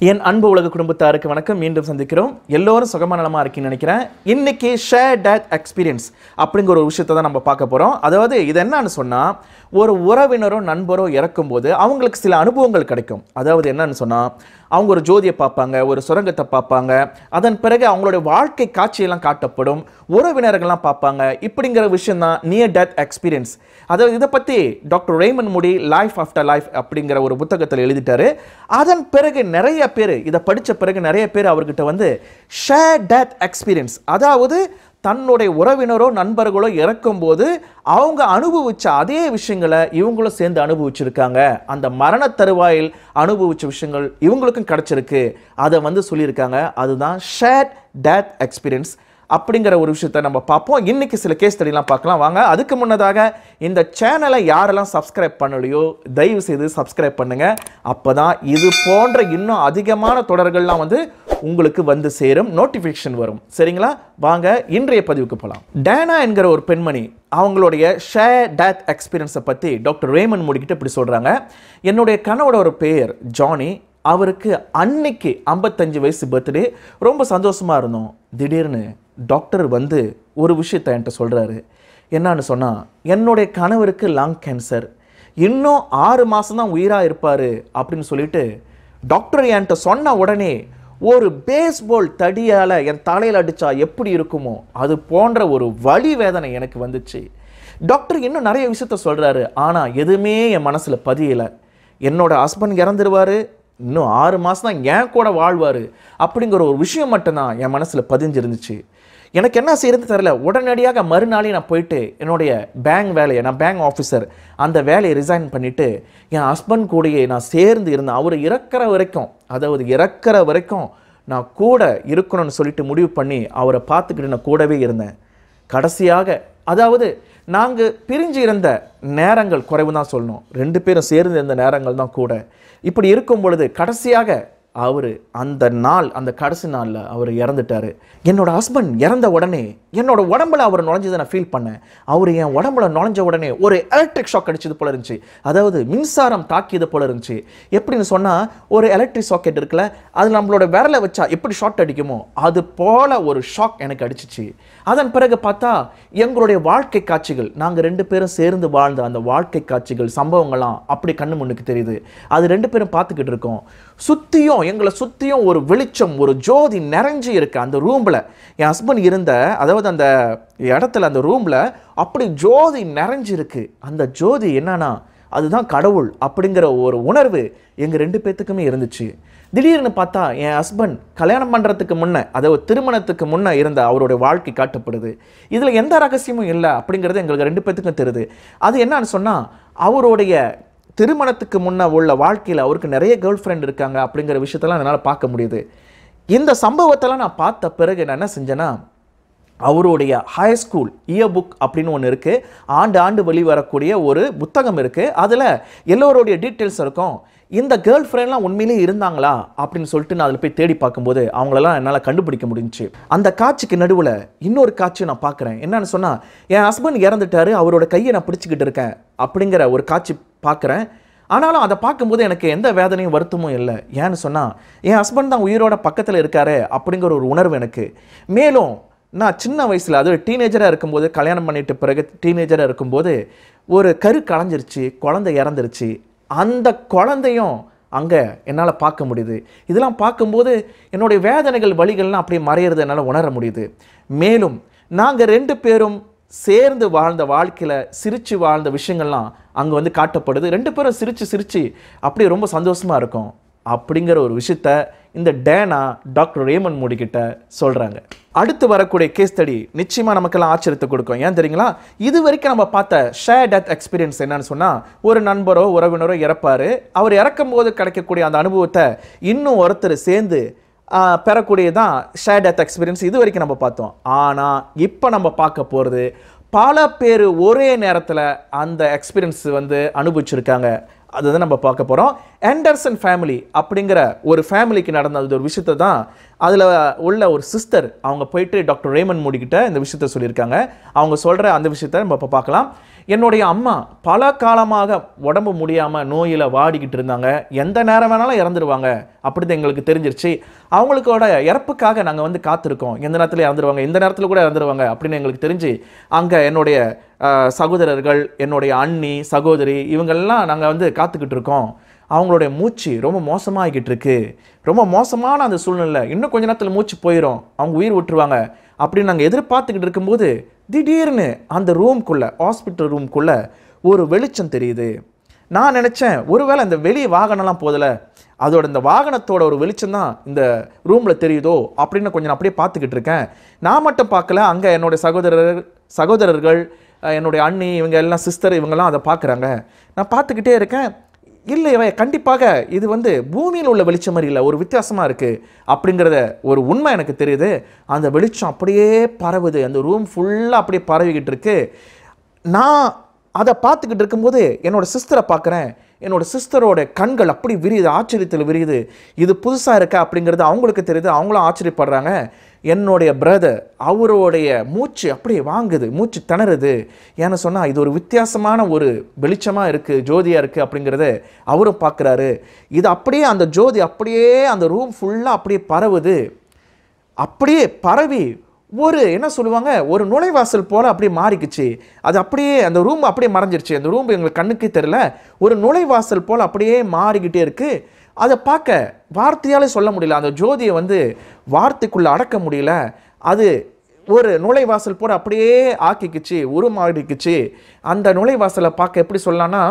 என் அன்பு உலக குடும்பத்தாருக்கு வணக்கம் மீண்டும் சந்திக்கிறோம் எல்லோரும் சுகமான நலமா இருக்கீங்கன்னு நினைக்கிறேன் இன்னைக்கு ஷேர் டேட் எக்ஸ்பீரியன்ஸ் அப்படிங்கிற ஒரு விஷயத்தை தான் நம்ம பார்க்க போகிறோம் அதாவது இது என்னன்னு சொன்னால் ஒரு உறவினரோ நண்பரோ இறக்கும்போது அவங்களுக்கு சில அனுபவங்கள் கிடைக்கும் அதாவது என்னன்னு சொன்னால் அவங்க ஒரு ஜோதியை பார்ப்பாங்க ஒரு சுரங்கத்தை பார்ப்பாங்க அதன் பிறகு அவங்களுடைய வாழ்க்கை காட்சியெல்லாம் காட்டப்படும் உறவினர்கள்லாம் பார்ப்பாங்க இப்படிங்கிற விஷயம் தான் நியர் டெத் எக்ஸ்பீரியன்ஸ் அதாவது இதை பற்றி doctor Raymond Moody life after life அப்படிங்கிற ஒரு புத்தகத்தில் எழுதிட்டாரு அதன் பிறகு நிறைய பேர் இதை படித்த பிறகு நிறைய பேர் அவர்கிட்ட வந்து ஷேர் டெத் எக்ஸ்பீரியன்ஸ் அதாவது தன்னுடைய உறவினரோ நண்பர்களோ இறக்கும்போது அவங்க அனுபவிச்ச அதே விஷயங்களை இவங்களும் சேர்ந்து அனுபவிச்சிருக்காங்க அந்த மரண தருவாயில் அனுபவிச்ச விஷயங்கள் இவங்களுக்கும் கிடைச்சிருக்கு அதை வந்து சொல்லியிருக்காங்க அதுதான் ஷேர் டேத் எக்ஸ்பீரியன்ஸ் அப்படிங்கிற ஒரு விஷயத்தை நம்ம பார்ப்போம் இன்னைக்கு சில கேஸ் ஸ்டடிலாம் பார்க்கலாம் வாங்க அதுக்கு முன்னதாக இந்த சேனலை யாரெல்லாம் சப்ஸ்கிரைப் பண்ணலையோ தயவு செய்து சப்ஸ்கிரைப் பண்ணுங்க அப்பதான் இது போன்ற இன்னும் அதிகமான தொடர்கள்லாம் வந்து உங்களுக்கு வந்து சேரும் நோட்டிஃபிகேஷன் வரும் சரிங்களா வாங்க இன்றைய பதிவுக்கு போகலாம் டேனா என்கிற ஒரு பெண்மணி அவங்களுடைய ஷேர் டேத் எக்ஸ்பீரியன்ஸை பற்றி டாக்டர் ரேமன் முடிக்கிட்டு இப்படி சொல்கிறாங்க என்னுடைய கணவோட ஒரு பெயர் ஜானி அவருக்கு அன்னைக்கு ஐம்பத்தஞ்சு வயசு பர்த்டே ரொம்ப சந்தோஷமாக இருந்தோம் திடீர்னு டாக்டர் வந்து ஒரு விஷயத்தை என்கிட்ட சொல்கிறாரு என்னன்னு சொன்னால் என்னுடைய கணவருக்கு லங் கேன்சர் இன்னும் ஆறு மாதம் தான் உயிராக இருப்பார் அப்படின்னு சொல்லிட்டு டாக்டர் என்கிட்ட சொன்ன உடனே ஒரு பேஸ்பால் தடியால் என் தலையில் அடித்தா எப்படி இருக்குமோ அது போன்ற ஒரு வலி வேதனை எனக்கு வந்துச்சு டாக்டர் இன்னும் நிறைய விஷயத்த சொல்கிறாரு ஆனால் எதுவுமே என் மனசில் பதியலை என்னோட ஹஸ்பண்ட் இறந்துருவார் இன்னும் ஆறு மாதம் தான் என் கூட வாழ்வார் அப்படிங்கிற ஒரு விஷயம் மட்டும்தான் என் மனசில் பதிஞ்சிருந்துச்சு எனக்கு என்ன செய்யறது தெரியல உடனடியாக மறுநாளே நான் போயிட்டு என்னுடைய பேங்க் வேலையை நான் பேங்க் ஆஃபீஸர் அந்த வேலையை ரிசைன் பண்ணிவிட்டு என் ஹஸ்பண்ட் கூடயே நான் சேர்ந்து இருந்தேன் அவர் இறக்குற வரைக்கும் அதாவது இறக்குற வரைக்கும் நான் கூட இருக்கணும்னு சொல்லிட்டு முடிவு பண்ணி அவரை பார்த்துக்கிட்டு நான் கூடவே இருந்தேன் கடைசியாக அதாவது நாங்கள் பிரிஞ்சு இருந்த நேரங்கள் குறைவு தான் சொல்லணும் ரெண்டு பேரும் சேர்ந்து இருந்த நேரங்கள் தான் கூட இப்படி இருக்கும் பொழுது கடைசியாக அவர் அந்த நாள் அந்த கடைசி நாளில் அவர் இறந்துட்டார் என்னோட ஹஸ்பண்ட் இறந்த உடனே என்னோட உடம்புல அவர் நுழைஞ்சதை நான் ஃபீல் பண்ணேன் அவர் என் உடம்புல நுழைஞ்ச உடனே ஒரு எலக்ட்ரிக் ஷாக் அடிச்சது போல இருந்துச்சு அதாவது மின்சாரம் தாக்கியது போல இருந்துச்சு எப்படின்னு சொன்னால் ஒரு எலக்ட்ரிக் சாக்கெட் இருக்குல்ல அது நம்மளோட விரலை வச்சா எப்படி ஷார்ட் அடிக்குமோ அது போல ஒரு ஷாக் எனக்கு அடிச்சிச்சு அதன் பிறகு பார்த்தா எங்களுடைய வாழ்க்கை காட்சிகள் நாங்கள் ரெண்டு பேரும் சேர்ந்து வாழ்ந்த அந்த வாழ்க்கை காட்சிகள் சம்பவங்கள்லாம் அப்படி கண்ணு முன்னுக்கு தெரியுது அது ரெண்டு பேரும் பார்த்துக்கிட்டு இருக்கோம் சுற்றியும் எங்களை சுற்றியும் ஒரு வெளிச்சம் ஒரு ஜோதி நிறைஞ்சு இருக்கு அந்த ரூமில் என் ஹஸ்பண்ட் இருந்த அதாவது அந்த இடத்துல அந்த ரூமில் அப்படி ஜோதி நிறைஞ்சிருக்கு அந்த ஜோதி என்னன்னா அதுதான் கடவுள் அப்படிங்கிற ஒரு உணர்வு எங்கள் ரெண்டு பேர்த்துக்குமே இருந்துச்சு திடீர்னு பார்த்தா என் ஹஸ்பண்ட் கல்யாணம் பண்ணுறதுக்கு முன்னே அதாவது திருமணத்துக்கு முன்னே இருந்த அவருடைய வாழ்க்கை காட்டப்படுது இதில் எந்த ரகசியமும் இல்லை அப்படிங்கிறது எங்களுக்கு ரெண்டு பேர்த்துக்கும் தெரியுது அது என்னன்னு சொன்னால் அவருடைய திருமணத்துக்கு முன்னே உள்ள வாழ்க்கையில் அவருக்கு நிறைய கேர்ள் ஃப்ரெண்ட் இருக்காங்க அப்படிங்கிற விஷயத்தெல்லாம் என்னால் பார்க்க முடியுது இந்த சம்பவத்தெல்லாம் நான் பார்த்த பிறகு நான் என்ன செஞ்சேன்னா அவருடைய ஹை ஸ்கூல் இயர் புக் அப்படின்னு ஒன்று இருக்குது ஆண்டு ஆண்டு வெளிவரக்கூடிய ஒரு புத்தகம் இருக்குது அதில் எல்லோருடைய டீட்டெயில்ஸ் இருக்கும் இந்த கேர்ள் ஃப்ரெண்ட்லாம் உண்மையிலே இருந்தாங்களா அப்படின்னு சொல்லிட்டு நான் அதில் போய் தேடி பார்க்கும்போது அவங்களெல்லாம் என்னால் கண்டுபிடிக்க முடிஞ்சுச்சு அந்த காட்சிக்கு நடுவில் இன்னொரு காட்சியை நான் பார்க்குறேன் என்னன்னு சொன்னால் என் ஹஸ்பண்ட் இறந்துட்டாரு அவரோட கையை நான் பிடிச்சிக்கிட்டு இருக்கேன் அப்படிங்கிற ஒரு காட்சி பார்க்குறேன் ஆனாலும் அதை பார்க்கும்போது எனக்கு எந்த வேதனையும் வருத்தமும் இல்லை ஏன்னு சொன்னால் என் ஹஸ்பண்ட் தான் உயிரோட பக்கத்தில் இருக்காரு அப்படிங்கிற ஒரு உணர்வு எனக்கு மேலும் நான் சின்ன வயசில் அது டீனேஜராக இருக்கும்போது கல்யாணம் பண்ணிட்டு பிறகு டீனேஜராக இருக்கும்போது ஒரு கரு களைஞ்சிருச்சு குழந்தை இறந்துருச்சு அந்த குழந்தையும் அங்கே என்னால் பார்க்க முடியுது இதெல்லாம் பார்க்கும்போது என்னுடைய வேதனைகள் வழிகள்லாம் அப்படியே மறையிறது என்னால் உணர முடியுது மேலும் நாங்கள் ரெண்டு பேரும் சேர்ந்து வாழ்ந்த வாழ்க்கையில் சிரித்து வாழ்ந்த விஷயங்கள்லாம் அங்கே வந்து காட்டப்படுது ரெண்டு பேரும் சிரித்து சிரித்து அப்படியே ரொம்ப சந்தோஷமாக இருக்கும் அப்படிங்கிற ஒரு விஷயத்த இந்த டேனா டாக்டர் ரேமன் மோடி கிட்ட சொல்கிறாங்க அடுத்து வரக்கூடிய கேஸ் ஸ்டடி நிச்சயமாக நமக்கெல்லாம் ஆச்சரியத்தை கொடுக்கும் ஏன் தெரியுங்களா இது வரைக்கும் நம்ம பார்த்த ஷேர் டெத் எக்ஸ்பீரியன்ஸ் என்னன்னு சொன்னால் ஒரு நண்பரோ உறவினரோ இறப்பார் அவர் இறக்கும் போது கிடைக்கக்கூடிய அந்த அனுபவத்தை இன்னும் ஒருத்தர் சேர்ந்து ஆஹ், பெறக்கூடியதான் ஷேர் டெத் எக்ஸ்பீரியன்ஸ் இது வரைக்கும் நம்ம பார்த்தோம் ஆனால் இப்போ நம்ம பார்க்க போகிறது பல பேர் ஒரே நேரத்தில் அந்த எக்ஸ்பீரியன்ஸ் வந்து அனுபவிச்சிருக்காங்க அதுதான் நம்ம பார்க்க போகிறோம் ஆண்டர்சன் ஃபேமிலி அப்படிங்கிற ஒரு ஃபேமிலிக்கு நடந்த அது ஒரு விஷயத்தை தான் அதில் உள்ள ஒரு சிஸ்டர் அவங்க போயிட்டு டாக்டர் ரேமன் மூடிக்கிட்ட இந்த விஷயத்த சொல்லியிருக்காங்க அவங்க சொல்கிற அந்த விஷயத்த நம்ம இப்போ பார்க்கலாம் என்னுடைய அம்மா பல காலமாக உடம்பு முடியாமல் நோயில் வாடிக்கிட்டு இருந்தாங்க எந்த நேரம் வேணாலும் இறந்துருவாங்க அப்படின்னு எங்களுக்கு தெரிஞ்சிருச்சு அவங்களுக்கோட இறப்புக்காக நாங்கள் வந்து காத்திருக்கோம் எந்த நேரத்தில் இறந்துருவாங்க இந்த நேரத்தில் கூட இறந்துருவாங்க அப்படின்னு எங்களுக்கு தெரிஞ்சு அங்கே என்னுடைய அஹ், சகோதரர்கள் என்னுடைய அண்ணி சகோதரி இவங்கெல்லாம் நாங்கள் வந்து காத்துக்கிட்டு இருக்கோம் அவங்களுடைய மூச்சு ரொம்ப மோசமாகிக்கிட்டு இருக்கு ரொம்ப மோசமான அந்த சூழ்நிலை இன்னும் கொஞ்ச நேரத்தில் மூச்சு போயிடும் அவங்க உயிர் விட்டுருவாங்க அப்படின்னு நாங்கள் எதிர்பார்த்துக்கிட்டு இருக்கும்போது திடீர்னு அந்த ரூம்குள்ளே ஹாஸ்பிட்டல் ரூம்குள்ளே ஒரு வெளிச்சம் தெரியுது நான் நினச்சேன் ஒருவேளை இந்த வெளி வாகனம்லாம் போதில் அதோட இந்த வாகனத்தோட ஒரு வெளிச்சம் தான் இந்த ரூமில் தெரியுதோ அப்படின்னு கொஞ்சம் நான் அப்படியே பார்த்துக்கிட்டு இருக்கேன் நான் மட்டும் பார்க்கல அங்கே என்னுடைய சகோதரர் சகோதரர்கள் அஹ், என்னுடைய அண்ணி இவங்க எல்லாம் சிஸ்டர் இவங்கெல்லாம் அதை பார்க்குறாங்க நான் பார்த்துக்கிட்டே இருக்கேன் இல்லை இவன் கண்டிப்பாக இது வந்து பூமியில் உள்ள வெளிச்சம் மாதிரி இல்லை ஒரு வித்தியாசமாக இருக்குது அப்படிங்கிறத ஒரு உண்மை எனக்கு தெரியுது அந்த வெளிச்சம் அப்படியே பரவுது அந்த ரூம் ஃபுல்லாக அப்படியே பரவிக்கிட்டு இருக்கு நான் அதை பார்த்துக்கிட்டு இருக்கும்போது என்னோட சிஸ்டரை பார்க்குறேன் என்னோட சிஸ்டரோட கண்கள் அப்படி விரியுது ஆச்சரியத்தில் விரியுது இது புதுசாக இருக்கா அப்படிங்கிறது அவங்களுக்கு தெரியுது அவங்களும் ஆச்சரியப்படுறாங்க என்னுடைய பிரதர் அவருடைய மூச்சு அப்படியே வாங்குது மூச்சு திணறுது ஏன்னு சொன்னால் இது ஒரு வித்தியாசமான ஒரு வெளிச்சமாக இருக்குது ஜோதியாக இருக்குது அப்படிங்கிறத அவரும் பார்க்குறாரு இது அப்படியே அந்த ஜோதி அப்படியே அந்த ரூம் ஃபுல்லாக அப்படியே பரவுது அப்படியே பரவி ஒரு என்ன சொல்லுவாங்க ஒரு நுழைவாசல் போல அப்படியே மாறிக்குச்சு அது அப்படியே அந்த ரூம் அப்படியே மறைஞ்சிருச்சு அந்த ரூம் எங்களுக்கு கண்ணுக்கே தெரியல ஒரு நுழைவாசல் போல அப்படியே மாறிக்கிட்டே இருக்கு அதை பார்க்க வார்த்தையாலே சொல்ல முடியல அந்த ஜோதியை வந்து வார்த்தைக்குள்ள அடக்க முடியல அது ஒரு நுழைவாசல் போல அப்படியே ஆக்கிக்குச்சு உருமாறிக்குச்சு அந்த நுழைவாசலை பார்க்க எப்படி சொல்லலாம்னா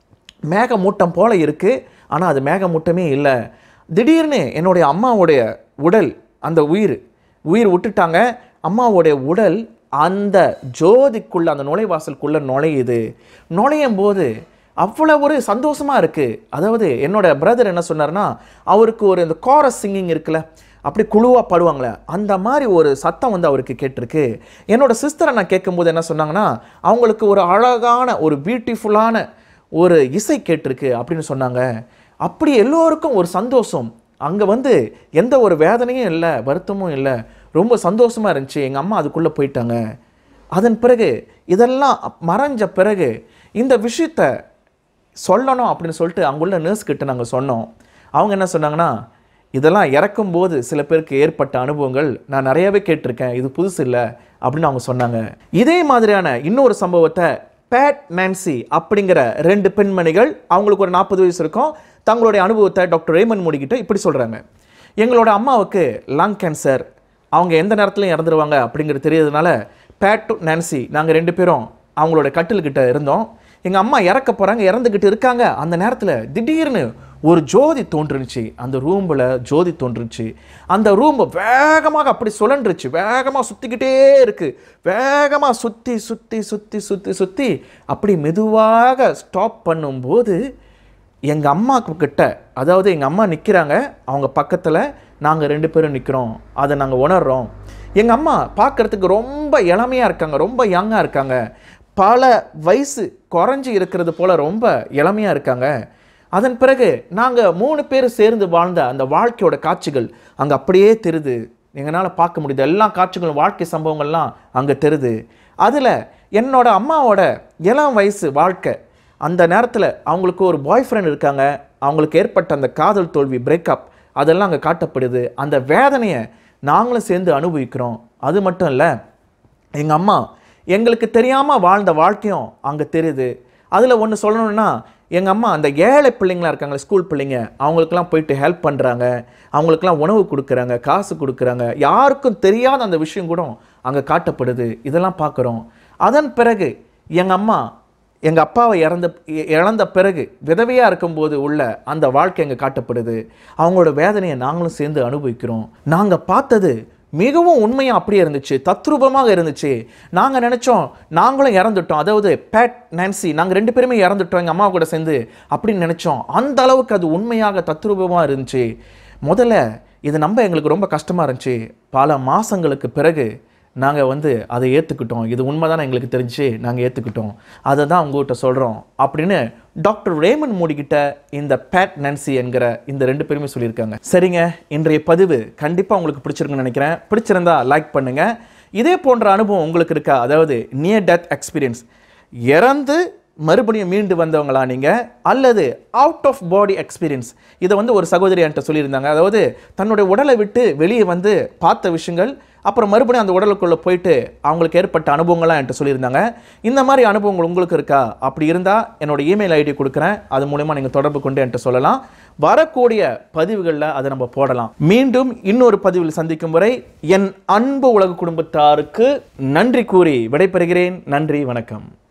மேகமூட்டம் போல இருக்கு ஆனால் அது மேகமூட்டமே இல்லை திடீர்னு என்னுடைய அம்மாவுடைய உடல் அந்த உயிர் உயிர் விட்டுட்டாங்க அம்மாவுடைய உடல் அந்த ஜோதிக்குள்ள அந்த நுழைவாசலுக்குள்ள நுழையுது நுழையும் போது அவ்வளோ ஒரு சந்தோஷமா இருக்கு அதாவது என்னோட பிரதர் என்ன சொன்னார்னா அவருக்கு ஒரு இந்த கோரஸ் சிங்கிங் இருக்குல்ல அப்படி குழுவாக பாடுவாங்களே அந்த மாதிரி ஒரு சத்தம் வந்து அவருக்கு கேட்டிருக்கு என்னோட சிஸ்டரை நான் கேட்கும்போது என்ன சொன்னாங்கன்னா அவங்களுக்கு ஒரு அழகான ஒரு பியூட்டிஃபுல்லான ஒரு இசை கேட்டிருக்கு அப்படின்னு சொன்னாங்க அப்படி எல்லோருக்கும் ஒரு சந்தோஷம் அங்கே வந்து எந்த ஒரு வேதனையும் இல்லை வருத்தமும் இல்லை ரொம்ப சந்தோஷமாக இருந்துச்சு எங்கள் அம்மா அதுக்குள்ளே போயிட்டாங்க அதன் பிறகு இதெல்லாம் மறைஞ்ச பிறகு இந்த விஷயத்த சொல்லணும் அப்படின்னு சொல்லிட்டு அங்குள்ள நர்ஸ் கிட்ட நாங்கள் சொன்னோம் அவங்க என்ன சொன்னாங்கன்னா இதெல்லாம் இறக்கும்போது சில பேருக்கு ஏற்பட்ட அனுபவங்கள் நான் நிறையவே கேட்டிருக்கேன் இது புதுசு இல்லை அப்படின்னு அவங்க சொன்னாங்க இதே மாதிரியான இன்னொரு சம்பவத்தை பேட் நான்சி அப்படிங்கிற ரெண்டு பெண்மணிகள் அவங்களுக்கு ஒரு நாற்பது வயசு இருக்கும் தங்களுடைய அனுபவத்தை டாக்டர் ரேமன் மூடிக்கிட்ட இப்படி சொல்கிறாங்க எங்களோட அம்மாவுக்கு லங் கேன்சர் அவங்க எந்த நேரத்துலையும் இறந்துருவாங்க அப்படிங்கிறது தெரியறதுனால பேட் நான்சி நாங்கள் ரெண்டு பேரும் அவங்களோட கட்டில்கிட்ட இருந்தோம் எங்கள் அம்மா இறக்க போகிறாங்க இறந்துக்கிட்டு இருக்காங்க அந்த நேரத்தில் திடீர்னு ஒரு ஜோதி தோன்றுனுச்சு அந்த ரூமில் ஜோதி தோன்றுச்சு அந்த ரூம் வேகமாக அப்படி சுழன்றுச்சு வேகமாக சுற்றிக்கிட்டே இருக்கு வேகமாக சுற்றி சுற்றி சுற்றி சுற்றி சுற்றி அப்படி மெதுவாக ஸ்டாப் பண்ணும்போது எங்கள் அம்மாக்கு கிட்ட அதாவது எங்கள் அம்மா நிற்கிறாங்க அவங்க பக்கத்தில் நாங்கள் ரெண்டு பேரும் நிற்கிறோம் அதை நாங்கள் உணர்றோம் எங்கள் அம்மா பார்க்கறதுக்கு ரொம்ப இளமையாக இருக்காங்க ரொம்ப யங்காக இருக்காங்க பல வயசு குறைஞ்சி இருக்கிறது போல் ரொம்ப இளமையாக இருக்காங்க அதன் பிறகு நாங்கள் மூணு பேர் சேர்ந்து வாழ்ந்த அந்த வாழ்க்கையோட காட்சிகள் அங்கே அப்படியே தெரியுது எங்களால் பார்க்க முடியுது எல்லா காட்சிகளும் வாழ்க்கை சம்பவங்கள்லாம் அங்கே தெரியுது அதில் என்னோட அம்மாவோட இளம் வயசு வாழ்க்கை அந்த நேரத்தில் அவங்களுக்கு ஒரு பாய் ஃப்ரெண்ட் இருக்காங்க அவங்களுக்கு ஏற்பட்ட அந்த காதல் தோல்வி பிரேக்கப் அதெல்லாம் அங்கே காட்டப்படுது அந்த வேதனையை நாங்களும் சேர்ந்து அனுபவிக்கிறோம் அது மட்டும் இல்லை எங்கள் அம்மா எங்களுக்கு தெரியாமல் வாழ்ந்த வாழ்க்கையும் அங்கே தெரியுது அதில் ஒன்று சொல்லணும்னா எங்கள் அம்மா அந்த ஏழை பிள்ளைங்களா இருக்காங்க ஸ்கூல் பிள்ளைங்க அவங்களுக்கெல்லாம் போயிட்டு ஹெல்ப் பண்ணுறாங்க அவங்களுக்கெல்லாம் உணவு கொடுக்குறாங்க காசு கொடுக்குறாங்க யாருக்கும் தெரியாத அந்த விஷயம் கூட அங்கே காட்டப்படுது இதெல்லாம் பார்க்குறோம் அதன் பிறகு எங்கள் அம்மா எங்கள் அப்பாவை இறந்த இ- இழந்த பிறகு விதவையாக இருக்கும்போது உள்ள அந்த வாழ்க்கை அங்கே காட்டப்படுது அவங்களோட வேதனையை நாங்களும் சேர்ந்து அனுபவிக்கிறோம் நாங்கள் பார்த்தது மிகவும் உண்மையாக அப்படியே இருந்துச்சு தத்ரூபமாக இருந்துச்சு நாங்கள் நினச்சோம் நாங்களும் இறந்துட்டோம் அதாவது பேட் நான்சி நாங்கள் ரெண்டு பேருமே இறந்துட்டோம் எங்கள் அம்மா கூட சேர்ந்து அப்படின்னு நினச்சோம் அந்த அளவுக்கு அது உண்மையாக தத்ரூபமாக இருந்துச்சு முதல்ல இது நம்ப எங்களுக்கு ரொம்ப கஷ்டமாக இருந்துச்சு பல மாதங்களுக்கு பிறகு நாங்கள் வந்து அதை ஏற்றுக்கிட்டோம் இது உண்மைதானே எங்களுக்கு தெரிஞ்சு நாங்கள் ஏற்றுக்கிட்டோம் அதை தான் உங்ககிட்ட சொல்கிறோம் அப்படின்னு டாக்டர் ரேமன் மூடிக்கிட்ட இந்த பேட் நான்சி என்கிற இந்த ரெண்டு பேருமே சொல்லியிருக்காங்க சரிங்க இன்றைய பதிவு கண்டிப்பாக உங்களுக்கு பிடிச்சிருக்குன்னு நினைக்கிறேன் பிடிச்சிருந்தா லைக் பண்ணுங்கள் இதே போன்ற அனுபவம் உங்களுக்கு இருக்கா அதாவது நியர் டெத் எக்ஸ்பீரியன்ஸ் இறந்து மறுபடியும் மீண்டு வந்தவங்களா நீங்கள் அல்லது அவுட் ஆஃப் பாடி எக்ஸ்பீரியன்ஸ் இதை வந்து ஒரு சகோதரி என்கிட்ட சொல்லியிருந்தாங்க அதாவது தன்னுடைய உடலை விட்டு வெளியே வந்து பார்த்த விஷயங்கள் அப்புறம் மறுபடியும் அந்த உடலுக்குள்ளே போயிட்டு அவங்களுக்கு ஏற்பட்ட அனுபவங்கள்லாம் என்கிட்ட சொல்லியிருந்தாங்க இந்த மாதிரி அனுபவங்கள் உங்களுக்கு இருக்கா அப்படி இருந்தால் என்னோட இமெயில் ஐடி கொடுக்குறேன் அது மூலயமா நீங்கள் தொடர்பு கொண்டு என்கிட்ட சொல்லலாம் வரக்கூடிய பதிவுகளில் அதை நம்ம போடலாம் மீண்டும் இன்னொரு பதிவில் சந்திக்கும் வரை என் அன்பு உலக குடும்பத்தாருக்கு நன்றி கூறி விடைபெறுகிறேன் நன்றி வணக்கம்